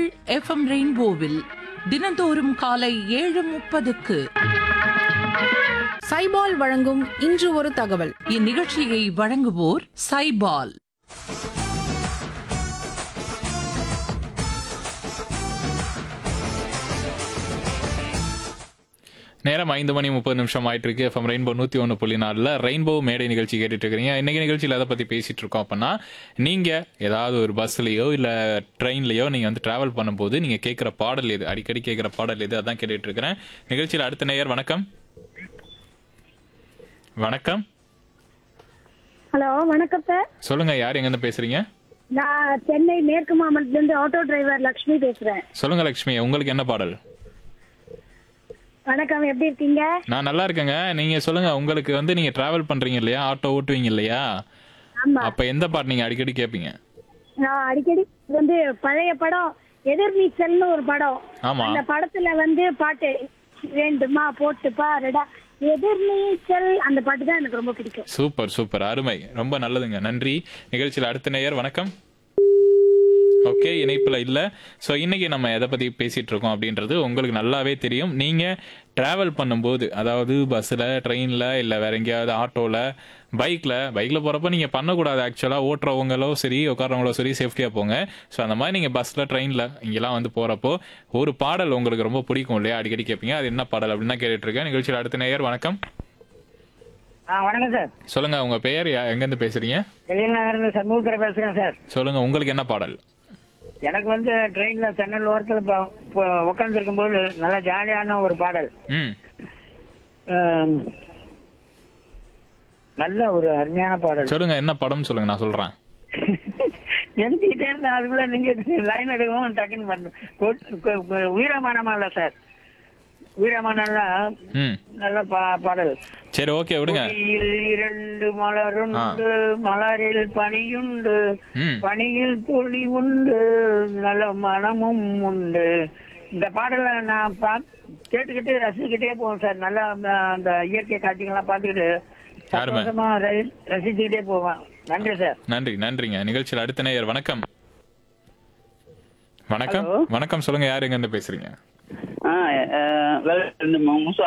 FM ரெயின்போவில் தினந்தோறும் காலை ஏழு முப்பதுக்கு சைபால் வழங்கும் இன்று ஒரு தகவல் இந்நிகழ்ச்சியை வழங்குவோர் சைபால் நேரம் ஐந்து மணி முப்பது நிமிஷம் ஆயிட்டு இருக்கு எஃப்எம் ரெயின்போ நூற்றி ஒன்று புள்ளி நாலில் ரெயின்போ மேடை நிகழ்ச்சி கேட்டுட்டு இருக்கிறீங்க இன்னைக்கு நிகழ்ச்சியில் எதை பற்றி பேசிட்டு இருக்கோம் அப்படின்னா நீங்கள் ஏதாவது ஒரு பஸ்லையோ இல்லை ட்ரெயின்லையோ நீங்கள் வந்து ட்ராவல் பண்ணும்போது நீங்கள் கேட்குற பாடல் எது அடிக்கடி கேட்குற பாடல் எது அதான் கேட்டுட்டு இருக்கிறேன் நிகழ்ச்சியில் அடுத்த நேயர் வணக்கம் வணக்கம் ஹலோ வணக்கம் சார் சொல்லுங்க யார் எங்கேருந்து பேசுறீங்க நான் சென்னை மேற்கு மாவட்டத்துல இருந்து ஆட்டோ டிரைவர் லக்ஷ்மி பேசுறேன் சொல்லுங்க லக்ஷ்மி உங்களுக்கு என்ன பாடல் வணக்கம் எப்படி இருக்கீங்க நான் நல்லா இருக்கேங்க நீங்க சொல்லுங்க உங்களுக்கு வந்து நீங்க டிராவல் பண்றீங்க இல்லையா ஆட்டோ ஓட்டுவீங்க இல்லையா ஆமா அப்ப எந்த பாட்டு நீங்க அடிக்கடி கேட்பீங்க நான் அடிக்கடி வந்து பழைய படம் எதிர்நீச்சல்னு ஒரு படம் ஆமா. அந்த படத்துல வந்து பாட்டு வேண்டுமா போட்டு பாருடா எதிர்நீச்சல் அந்த பாட்டு தான் எனக்கு ரொம்ப பிடிக்கும் சூப்பர் சூப்பர் அருமை ரொம்ப நல்லதுங்க நன்றி நிகழ்ச்சியில் அடுத்த நேயர் வணக்கம் ஓகே இணைப்பில் இல்லை ஸோ இன்னைக்கு நம்ம எதை பற்றி பேசிகிட்டு இருக்கோம் அப்படின்றது உங்களுக்கு நல்லாவே தெரியும் நீங்கள் ட்ராவல் பண்ணும்போது அதாவது பஸ்ஸில் ட்ரெயினில் இல்லை வேற எங்கேயாவது ஆட்டோவில் பைக்கில் பைக்கில் போகிறப்ப நீங்கள் பண்ணக்கூடாது ஆக்சுவலாக ஓட்டுறவங்களோ சரி உட்காரவங்களோ சரி சேஃப்டியாக போங்க ஸோ அந்த மாதிரி நீங்கள் பஸ்ஸில் ட்ரெயினில் இங்கெல்லாம் வந்து போகிறப்போ ஒரு பாடல் உங்களுக்கு ரொம்ப பிடிக்கும் இல்லையா அடிக்கடி கேட்பீங்க அது என்ன பாடல் அப்படின்னு தான் கேட்டுட்டு இருக்கேன் நிகழ்ச்சியில் அடுத்த நேயர் வணக்கம் ஆ வணக்கம் சார் சொல்லுங்கள் உங்கள் பெயர் யா- எங்கேருந்து பேசுகிறீங்க வெளிநகர்ந்து சண்முகத்தில் பேசுகிறேன் சார் சொல்லுங்க உங்களுக்கு என்ன பாடல் எனக்கு வந்து ட்ரெயினில் சென்னல் ஓரத்தில் உட்காந்துருக்கும் போது நல்ல ஜாலியான ஒரு பாடல் ம் ஆம், நல்ல ஒரு அருமையான பாடல் சொல்லுங்க என்ன படம் சொல்லுங்க நான் சொல்றேன் எழுதிக்கிட்டே இருந்தேன் அதுக்குள்ள நீங்க லைன் எடுக்கவும் டக்குன்னு பண்ணு வீரமானமா இல்ல சார் வீரமானம்லாம் ம் நல்ல பா- பாடல் சரி ஓகே விடுங்க கொடியில் இரண்டு மலருண்டு மலரில் பனியுண்டு ம் பனியில் துளி உண்டு நல்ல மனமும் உண்டு இந்த பாடலை நான் பா கேட்டுக்கிட்டு ரசிச்சுக்கிட்டே போவேன் சார் நல்லா அந்த- அந்த இயற்கை காட்சிகள்லாம் பார்த்துக்கிட்டு யாருமே? சந்தோஷமா ர- ரசிச்சுக்கிட்டே போவேன் நன்றி சார் நன்றி நன்றிங்க நிகழ்ச்சியில் அடுத்த நேயர் வணக்கம் வணக்கம் Hello. வணக்கம் சொல்லுங்க யார் எங்க இருந்து பேசுறீங்க ஆ வெல் முசா